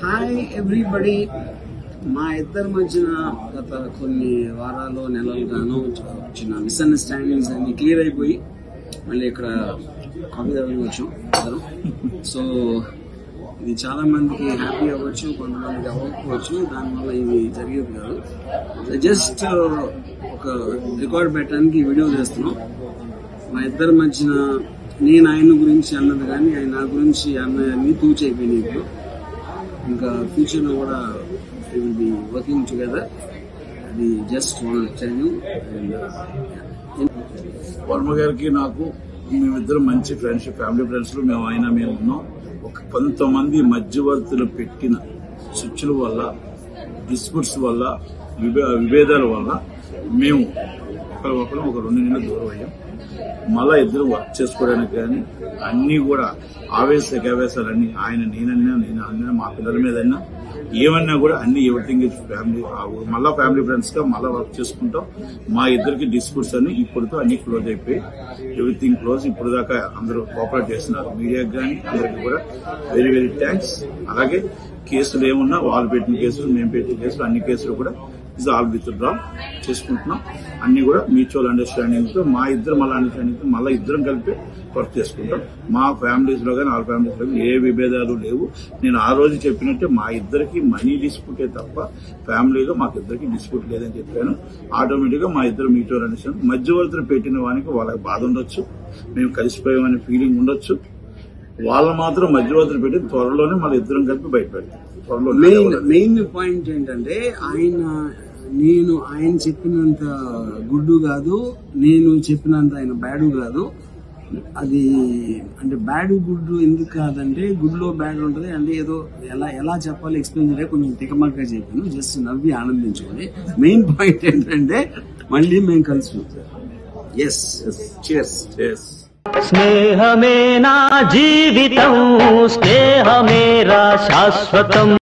Hi everybody మా ఇద్దరి మధ్యన గత కొన్ని వారాలు నెలలుగాను చిన్న మిస్అండర్స్టాండింగ్స్ అన్ని క్లియర్ అయిపోయి మళ్ళీ ఇక్కడ కాఫీ తాగడానికి వచ్చాం అందరం సో ఇది చాలా మందికి హ్యాపీ అవ్వచ్చు కొంతమందికి అవ్వకపోవచ్చు దానివల్ల ఇది జరిగేది కాదు జస్ట్ ఒక రికార్డ్ పెట్టడానికి ఈ వీడియో చేస్తున్నాం మా ఇద్దరి మధ్యన నేను ఆయన గురించి అన్నది కానీ ఆయన నా గురించి అన్నది తూచి అయిపోయినాయి ఇప్పుడు ఇంకా ఫ్యూచర్ లో కూడా విల్ బి వర్కింగ్ టుగెదర్ అది జస్ట్ టెల్ యూ వర్మ గారికి నాకు మేమిద్దరం మంచి ఫ్రెండ్షిప్ ఫ్యామిలీ ఫ్రెండ్స్ మేము ఆయన మేము ఉన్నాం ఒక కొంతమంది మధ్యవర్తులు పెట్టిన స్విచ్ల వల్ల డిస్ప్యూట్స్ వల్ల విభే- విభేదాల వల్ల మేము ఒకరు ఒక రెండు నెలలు దూరం అయ్యాం మళ్ళా ఇద్దరు వర్క్ చేసుకోవడానికి కానీ అన్ని కూడా ఆవేశ గవేశాలన్నీ ఆయన నేనన్నా నేను అన్నా మా పిల్లల మీద అయినా ఏమన్నా కూడా అన్ని ఎవ్రీథింగ్ ఇస్ ఫ్యామిలీ మళ్ళా ఫ్యామిలీ ఫ్రెండ్స్ గా మళ్ళా వర్క్ చేసుకుంటాం మా ఇద్దరికి డిస్ప్యూట్స్ అన్ని ఇప్పుడుతో అన్ని క్లోజ్ అయిపోయి ఎవ్రీథింగ్ క్లోజ్ ఇప్పుడు దాకా అందరూ కోఆపరేట్ చేస్తున్నారు మీడియాకి కానీ అందరికి కూడా వెరీ వెరీ థ్యాంక్స్ అలాగే కేసులు ఏమున్నా వాళ్ళు పెట్టిన కేసులు మేము పెట్టిన కేసులు అన్ని కేసులు కూడా ఇస్ ఆల్ విత్ డ్రా చేసుకుంటున్నాం అన్ని కూడా మ్యూచువల్ అండర్స్టాండింగ్ తో మా ఇద్దరు మళ్ళీ అండర్స్టాండింగ్ తో మళ్ళీ ఇద్దరం కలిపి వర్క్ చేసుకుంటాం మా ఫ్యామిలీస్ లో కానీ వాళ్ళ ఫ్యామిలీస్ లో కానీ ఏ విభేదాలు లేవు నేను ఆ రోజు చెప్పినట్టే మా ఇద్దరికి మనీ డిస్ప్యూటే తప్ప ఫ్యామిలీలో మాకు ఇద్దరికి డిస్ప్యూట్ లేదని చెప్పాను ఆటోమేటిక్ గా మా ఇద్దరు మ్యూచువల్ అండర్స్టాండింగ్ మధ్యవర్తులు పెట్టిన వానికి వాళ్ళకి బాధ ఉండొచ్చు మేము కలిసిపోయామనే ఫీలింగ్ ఉండొచ్చు వాళ్ళు మాత్రం మధ్యవర్తులు పెట్టి త్వరలోనే మళ్ళీ ఇద్దరం కలిపి బయట పెడతాం త్వరలో మెయిన్ మెయిన్ పాయింట్ ఏంటంటే ఆయన నేను ఆయన చెప్పినంత గుడ్డు కాదు నేను చెప్పినంత ఆయన బ్యాడు కాదు అది అంటే బ్యాడ్ గుడ్డు ఎందుకు కాదంటే గుడ్లో బ్యాడ్ ఉంటుంది అంటే ఏదో ఎలా ఎలా చెప్పాలి ఎక్స్ప్లెయిన్ చేయాలి కొంచెం తికమకగా చెప్పాను జస్ట్ నవ్వి ఆనందించుకోండి మెయిన్ పాయింట్ ఏంటంటే మళ్ళీ మేము కలిసి ఎస్ చియర్స్ Yes. స్నేహమే నా జీవితం స్నేహమేరా శాశ్వతం